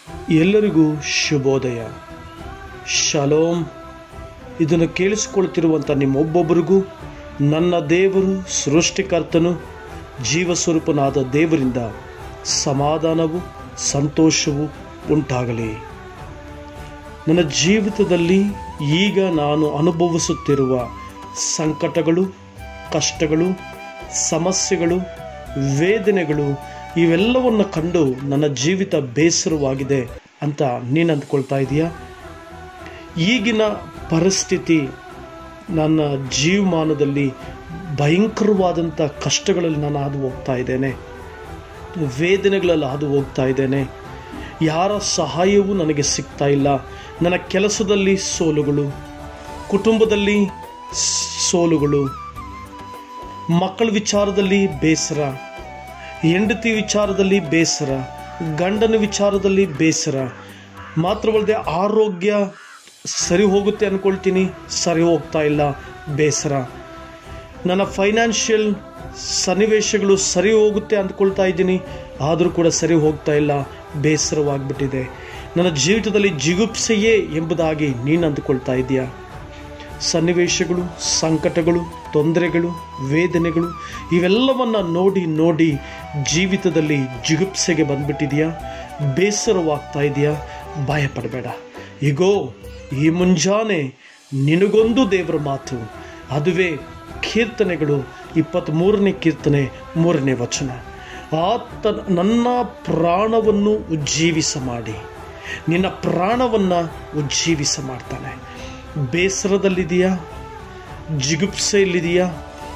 ಎಲ್ಲರಿಗೂ ಶುಭೋದಯ ಶಲೋಮ್ ಇದನ್ನು ಕೇಳಿಸಿಕೊಳ್ತಿರುವಂಥ ನಿಮ್ಮೊಬ್ಬೊಬ್ಬರಿಗೂ ನನ್ನ ದೇವರು ಸೃಷ್ಟಿಕರ್ತನು ಜೀವಸ್ವರೂಪನಾದ ದೇವರಿಂದ ಸಮಾಧಾನವು ಸಂತೋಷವು ಉಂಟಾಗಲಿ ನನ್ನ ಜೀವಿತದಲ್ಲಿ ಈಗ ನಾನು ಅನುಭವಿಸುತ್ತಿರುವ ಸಂಕಟಗಳು ಕಷ್ಟಗಳು ಸಮಸ್ಯೆಗಳು ವೇದನೆಗಳು ಇವೆಲ್ಲವನ್ನು ಕಂಡು ನನ್ನ ಜೀವಿತ ಬೇಸರವಾಗಿದೆ ಅಂತ ನೀನು ಅಂದ್ಕೊಳ್ತಾ ಇದೀಯಾ ಈಗಿನ ಪರಿಸ್ಥಿತಿ ನನ್ನ ಜೀವಮಾನದಲ್ಲಿ ಭಯಂಕರವಾದಂಥ ಕಷ್ಟಗಳಲ್ಲಿ ನಾನು ಹಾದು ಹೋಗ್ತಾ ಇದ್ದೇನೆ ವೇದನೆಗಳಲ್ಲಿ ಹಾದು ಹೋಗ್ತಾ ಇದ್ದೇನೆ ಯಾರ ಸಹಾಯವೂ ನನಗೆ ಸಿಗ್ತಾ ಇಲ್ಲ ನನ್ನ ಕೆಲಸದಲ್ಲಿ ಸೋಲುಗಳು ಕುಟುಂಬದಲ್ಲಿ ಸೋಲುಗಳು ಮಕ್ಕಳ ವಿಚಾರದಲ್ಲಿ ಬೇಸರ ಹೆಂಡತಿ ವಿಚಾರದಲ್ಲಿ ಬೇಸರ ಗಂಡನ ವಿಚಾರದಲ್ಲಿ ಬೇಸರ ಮಾತ್ರವಲ್ಲದೆ ಆರೋಗ್ಯ ಸರಿ ಹೋಗುತ್ತೆ ಅಂದ್ಕೊಳ್ತೀನಿ ಸರಿ ಹೋಗ್ತಾ ಇಲ್ಲ ಬೇಸರ ನನ್ನ ಫೈನಾನ್ಷಿಯಲ್ ಸನ್ನಿವೇಶಗಳು ಸರಿ ಹೋಗುತ್ತೆ ಅಂದ್ಕೊಳ್ತಾ ಇದ್ದೀನಿ ಆದರೂ ಕೂಡ ಸರಿ ಹೋಗ್ತಾ ಇಲ್ಲ ಬೇಸರವಾಗ್ಬಿಟ್ಟಿದೆ ನನ್ನ ಜೀವಿತದಲ್ಲಿ ಜಿಗುಪ್ಸೆಯೇ ಎಂಬುದಾಗಿ ನೀನು ಅಂದುಕೊಳ್ತಾ ಇದೆಯಾ ಸನ್ನಿವೇಶಗಳು ಸಂಕಟಗಳು ತೊಂದರೆಗಳು ವೇದನೆಗಳು ಇವೆಲ್ಲವನ್ನು ನೋಡಿ ನೋಡಿ ಜೀವಿತದಲ್ಲಿ ಜಿಗುಪ್ಸೆಗೆ ಬಂದ್ಬಿಟ್ಟಿದೆಯಾ ಬೇಸರವಾಗ್ತಾ ಇದೆಯಾ ಭಯಪಡಬೇಡ ಈಗೋ ಈ ಮುಂಜಾನೆ ನಿನಗೊಂದು ದೇವರ ಮಾತು ಅದುವೇ ಕೀರ್ತನೆಗಳು ಇಪ್ಪತ್ತ್ಮೂರನೇ ಕೀರ್ತನೆ ಮೂರನೇ ವಚನ ಆತ ನನ್ನ ಪ್ರಾಣವನ್ನು ಉಜ್ಜೀವಿಸ ಮಾಡಿ ನಿನ್ನ ಪ್ರಾಣವನ್ನು ಉಜ್ಜೀವಿಸ ಮಾಡ್ತಾನೆ ಬೇಸರದಲ್ಲಿದೆಯಾ ಜಿಗುಪ್ಸೆಯಲ್ಲಿದೆಯಾ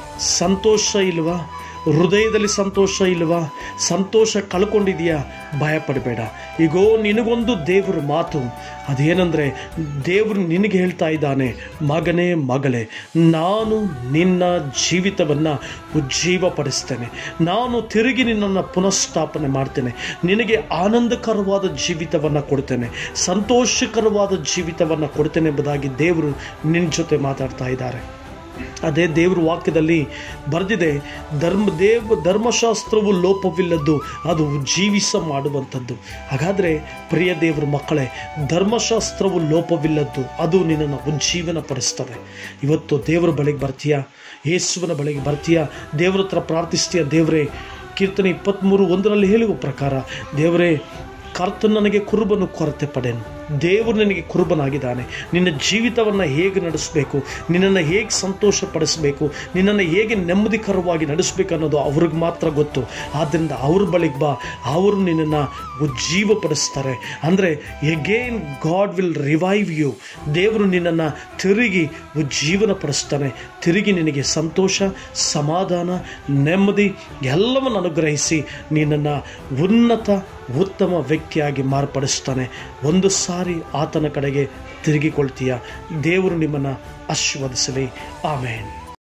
ಸಂತೋಷ ಇಲ್ವಾ ಹೃದಯದಲ್ಲಿ ಸಂತೋಷ ಇಲ್ವಾ ಸಂತೋಷ ಕಳ್ಕೊಂಡಿದೆಯಾ ಭಯಪಡಬೇಡ ಈಗೋ ನಿನಗೊಂದು ದೇವರ ಮಾತು ಅದೇನೆಂದರೆ ದೇವರು ನಿನಗೆ ಹೇಳ್ತಾ ಇದ್ದಾನೆ ಮಗನೇ ಮಗಳೇ ನಾನು ನಿನ್ನ ಜೀವಿತವನ್ನು ಉಜ್ಜೀವಪಡಿಸ್ತೇನೆ ನಾನು ತಿರುಗಿ ನಿನ್ನನ್ನು ಪುನಃಸ್ಥಾಪನೆ ಮಾಡ್ತೇನೆ ನಿನಗೆ ಆನಂದಕರವಾದ ಜೀವಿತವನ್ನು ಕೊಡ್ತೇನೆ ಸಂತೋಷಕರವಾದ ಜೀವಿತವನ್ನು ಕೊಡ್ತೇನೆ ಎಂಬುದಾಗಿ ದೇವರು ನಿನ್ನ ಜೊತೆ ಮಾತಾಡ್ತಾ ಇದ್ದಾರೆ ಅದೇ ದೇವ್ರ ವಾಕ್ಯದಲ್ಲಿ ಬರೆದಿದೆ ಧರ್ಮ ದೇವ ಧರ್ಮಶಾಸ್ತ್ರವು ಲೋಪವಿಲ್ಲದ್ದು ಅದು ಜೀವಿಸ ಮಾಡುವಂಥದ್ದು ಹಾಗಾದರೆ ಪ್ರಿಯ ದೇವ್ರ ಮಕ್ಕಳೇ ಧರ್ಮಶಾಸ್ತ್ರವು ಲೋಪವಿಲ್ಲದ್ದು ಅದು ನಿನ್ನನ್ನು ಉಜ್ಜೀವನ ಪಡಿಸ್ತದೆ ಇವತ್ತು ದೇವರ ಬಳಿಗೆ ಬರ್ತೀಯಾ ಯೇಸುವಿನ ಬಳಿಗೆ ಬರ್ತೀಯಾ ದೇವ್ರ ಹತ್ರ ಪ್ರಾರ್ಥಿಸ್ತೀಯ ದೇವರೇ ಕೀರ್ತನೆ ಇಪ್ಪತ್ತ್ಮೂರು ಒಂದರಲ್ಲಿ ಹೇಳುವ ಪ್ರಕಾರ ದೇವರೇ ಕರ್ತನು ನನಗೆ ಕುರುಬನು ಕೊರತೆ ಪಡೆನು ದೇವರು ನಿನಗೆ ಕುರುಬನಾಗಿದ್ದಾನೆ ನಿನ್ನ ಜೀವಿತವನ್ನು ಹೇಗೆ ನಡೆಸಬೇಕು ನಿನ್ನನ್ನು ಹೇಗೆ ಸಂತೋಷ ಪಡಿಸಬೇಕು ನಿನ್ನನ್ನು ಹೇಗೆ ನೆಮ್ಮದಿಕರವಾಗಿ ನಡೆಸಬೇಕು ಅನ್ನೋದು ಅವ್ರಿಗೆ ಮಾತ್ರ ಗೊತ್ತು ಆದ್ದರಿಂದ ಅವ್ರ ಬಳಿಗೆ ಬಾ ಅವರು ನಿನ್ನನ್ನು ಉಜ್ಜೀವಪಡಿಸ್ತಾರೆ ಅಂದರೆ again God will revive you ದೇವರು ನಿನ್ನನ್ನು ತಿರುಗಿ ಉಜ್ಜೀವನ ಪಡಿಸ್ತಾನೆ ತಿರುಗಿ ನಿನಗೆ ಸಂತೋಷ ಸಮಾಧಾನ ನೆಮ್ಮದಿ ಎಲ್ಲವನ್ನು ಅನುಗ್ರಹಿಸಿ ನಿನ್ನನ್ನು ಉನ್ನತ ಉತ್ತಮ ವ್ಯಕ್ತಿಯಾಗಿ ಮಾರ್ಪಡಿಸ್ತಾನೆ ಒಂದು ಸಾರಿ ಆತನ ಕಡೆಗೆ ತಿರುಗಿಕೊಳ್ತೀಯ ದೇವರು ನಿಮ್ಮನ್ನು ಆಶೀರ್ವದಿಸಲಿ ಆಮೇನ್